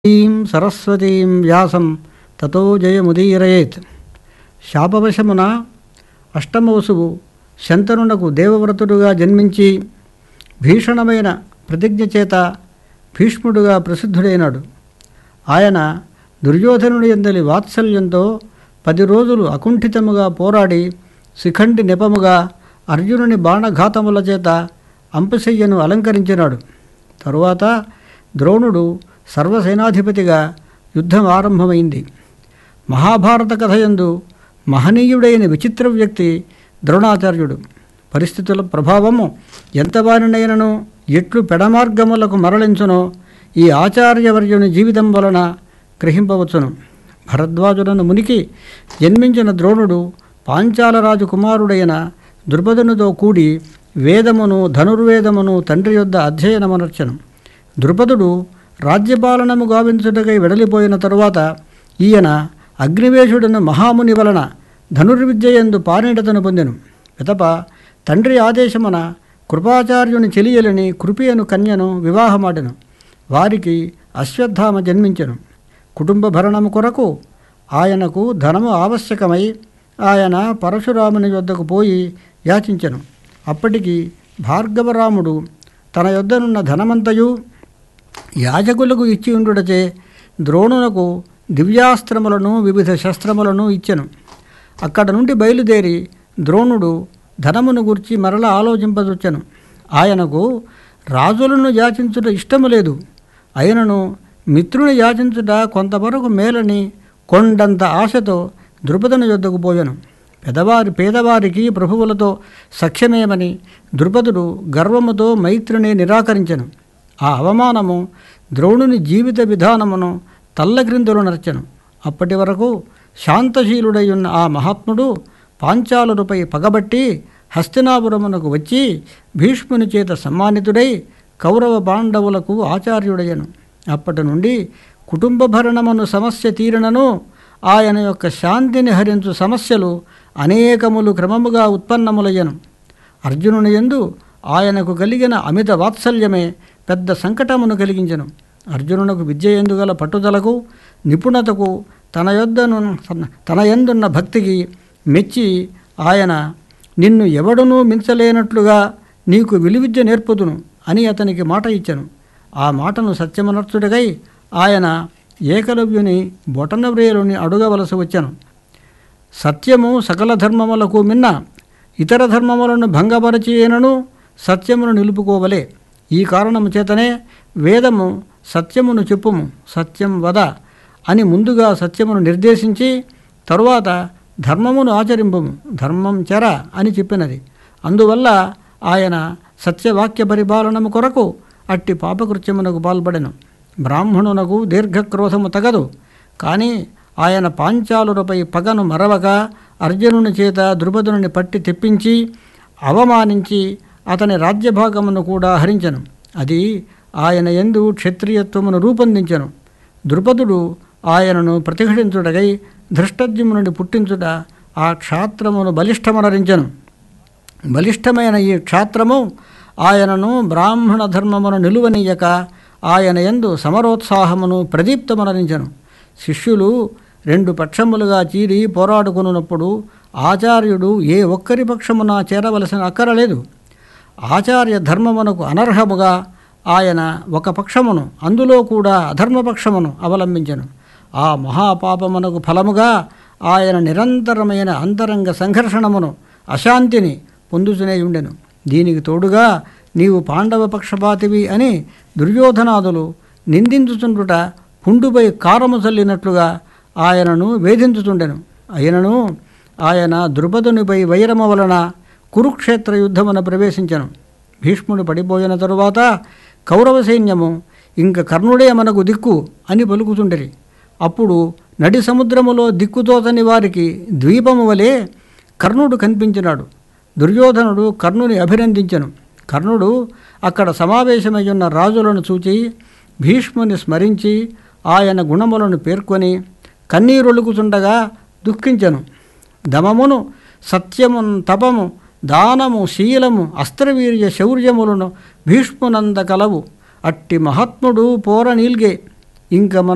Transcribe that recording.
ఈం సరస్వతీం వ్యాసం తతో జయముదీరయేత్ శాపవశమున అష్టమవసువు శంతనునకు దేవవ్రతుడుగా జన్మించి భీషణమైన ప్రతిజ్ఞ చేత భీష్ముడుగా ప్రసిద్ధుడైనాడు ఆయన దుర్యోధనుడి ఎందలి వాత్సల్యంతో పది రోజులు అకుంఠితముగా పోరాడి శిఖండి నెపముగా అర్జునుని బాణఘాతముల చేత అంపశయ్యను అలంకరించినాడు తరువాత ద్రోణుడు సర్వసేనాధిపతిగా యుద్ధం ఆరంభమైంది మహాభారత కథయందు మహనీయుడైన విచిత్ర వ్యక్తి ద్రోణాచార్యుడు పరిస్థితుల ప్రభావము ఎంతవారినైనను ఎట్లు పెడమార్గములకు మరలించునో ఈ ఆచార్యవర్యుని జీవితం వలన గ్రహింపవచ్చును భరద్వాజులను మునికి జన్మించిన ద్రోణుడు పాంచాలరాజు కుమారుడైన ద్రుపదునితో కూడి వేదమును ధనుర్వేదమును తండ్రి యొద్ద అధ్యయనమనర్చను ద్రుపదుడు రాజ్యపాలనము గావించుటకై వెడలిపోయిన తరువాత ఈయన అగ్నివేశుడను మహాముని వలన ధనుర్విద్యయందు పారిణతను పొందెను పితప తండ్రి ఆదేశమున కృపాచార్యుని చెలియలని కృపియను కన్యను వివాహమాడెను వారికి అశ్వత్థామ జన్మించెను కుటుంబ భరణము కొరకు ఆయనకు ధనము ఆవశ్యకమై ఆయన పరశురాముని యొద్దకు పోయి యాచించెను అప్పటికి భార్గవరాముడు తన యొద్దనున్న ధనమంతయు యాజకులకు ఇచ్చి ఉండుటచే ద్రోణునకు దివ్యాస్త్రములను వివిధ శస్త్రములను ఇచ్చెను అక్కడ నుండి బయలుదేరి ద్రోణుడు ధనమును గురించి మరల ఆలోచింపదొచ్చెను ఆయనకు రాజులను యాచించుట ఇష్టము లేదు అయినను మిత్రుని యాచించుట కొంతవరకు మేలని కొండంత ఆశతో ద్రుపదుని యొద్దకు పోయాను పెదవారి పేదవారికి ప్రభువులతో సఖ్యమేమని ద్రుపదుడు గర్వముతో మైత్రిని నిరాకరించెను ఆ అవమానము ద్రోణుని జీవిత విధానమును తల్లగ్రిందులు నరచెను అప్పటి వరకు శాంతశీలుడై ఉన్న ఆ మహాత్ముడు పాంచాలులపై పగబట్టి హస్తినాపురమునకు వచ్చి భీష్ముని చేత సమ్మానితుడై కౌరవ పాండవులకు ఆచార్యుడయ్యను అప్పటి నుండి కుటుంబ భరణమును సమస్య తీరినను ఆయన యొక్క శాంతిని హరించు సమస్యలు అనేకములు క్రమముగా ఉత్పన్నములయ్యను అర్జునుని యందు ఆయనకు కలిగిన అమిత వాత్సల్యమే పెద్ద సంకటమును కలిగించెను అర్జునునకు విద్య ఎందు గల పట్టుదలకు నిపుణతకు తన యొద్దను తన ఎందున్న భక్తికి మెచ్చి ఆయన నిన్ను ఎవడునూ మించలేనట్లుగా నీకు విలువిద్య నేర్పుదును అని అతనికి మాట ఇచ్చెను ఆ మాటను సత్యమనర్చుడికై ఆయన ఏకలవ్యుని బొటనవ్రేలుని అడుగవలసి వచ్చాను సత్యము సకల ధర్మములకు మిన్న ఇతర ధర్మములను భంగపరచి అయినను సత్యమును నిలుపుకోవలే ఈ కారణము చేతనే వేదము సత్యమును చెప్పుము సత్యం వద అని ముందుగా సత్యమును నిర్దేశించి తరువాత ధర్మమును ఆచరింపము ధర్మం చెర అని చెప్పినది అందువల్ల ఆయన సత్యవాక్య పరిపాలనము కొరకు అట్టి పాపకృత్యమునకు పాల్పడెను బ్రాహ్మణునకు దీర్ఘక్రోధము తగదు కానీ ఆయన పాంచాలులపై పగను మరవక అర్జునుని చేత ద్రుపదుని పట్టి తెప్పించి అవమానించి అతని రాజ్యభాగమును కూడా హరించను అది ఆయన ఎందు క్షత్రియత్వమును రూపొందించను ద్రుపదుడు ఆయనను ప్రతిఘటించుటకై ధృష్టజ్యుమునుడి పుట్టించుట ఆ క్షాత్రమును బలిష్టమనరించను బలిష్టమైన ఈ క్షాత్రము ఆయనను బ్రాహ్మణ ధర్మమును నిలువనీయక ఆయన ఎందు సమరోత్సాహమును ప్రదీప్తమనరించను శిష్యులు రెండు పక్షములుగా చీరి పోరాడుకున్నప్పుడు ఆచార్యుడు ఏ ఒక్కరి పక్షమున చేరవలసిన అక్కరలేదు ఆచార్య ధర్మమునకు అనర్హముగా ఆయన ఒక పక్షమును అందులో కూడా అధర్మపక్షమును అవలంబించను ఆ మహాపాపమునకు ఫలముగా ఆయన నిరంతరమైన అంతరంగ సంఘర్షణమును అశాంతిని పొందుతూనే ఉండెను దీనికి తోడుగా నీవు పాండవ పక్షపాతివి అని దుర్యోధనాదులు నిందించుచుండుట పుండుపై కారము చల్లినట్లుగా ఆయనను వేధించుతుండెను అయినను ఆయన ద్రుపదునిపై వైరము వలన కురుక్షేత్ర యుద్ధమున ప్రవేశించను భీష్ముడు పడిపోయిన తరువాత కౌరవ సైన్యము ఇంక కర్ణుడే మనకు దిక్కు అని పలుకుతుండరి అప్పుడు నడి సముద్రములో దిక్కుతోతని వారికి ద్వీపము వలె కర్ణుడు కనిపించినాడు దుర్యోధనుడు కర్ణుని అభినందించను కర్ణుడు అక్కడ సమావేశమయ్యున్న రాజులను చూచి భీష్ముని స్మరించి ఆయన గుణములను పేర్కొని కన్నీరొలుకుతుండగా దుఃఖించను దమమును సత్యము తపము దానము శీలము అస్త్రవీర్య శౌర్యములను భీష్మునంద కలవు అట్టి మహాత్ముడు పోర నీల్గే ఇంక మన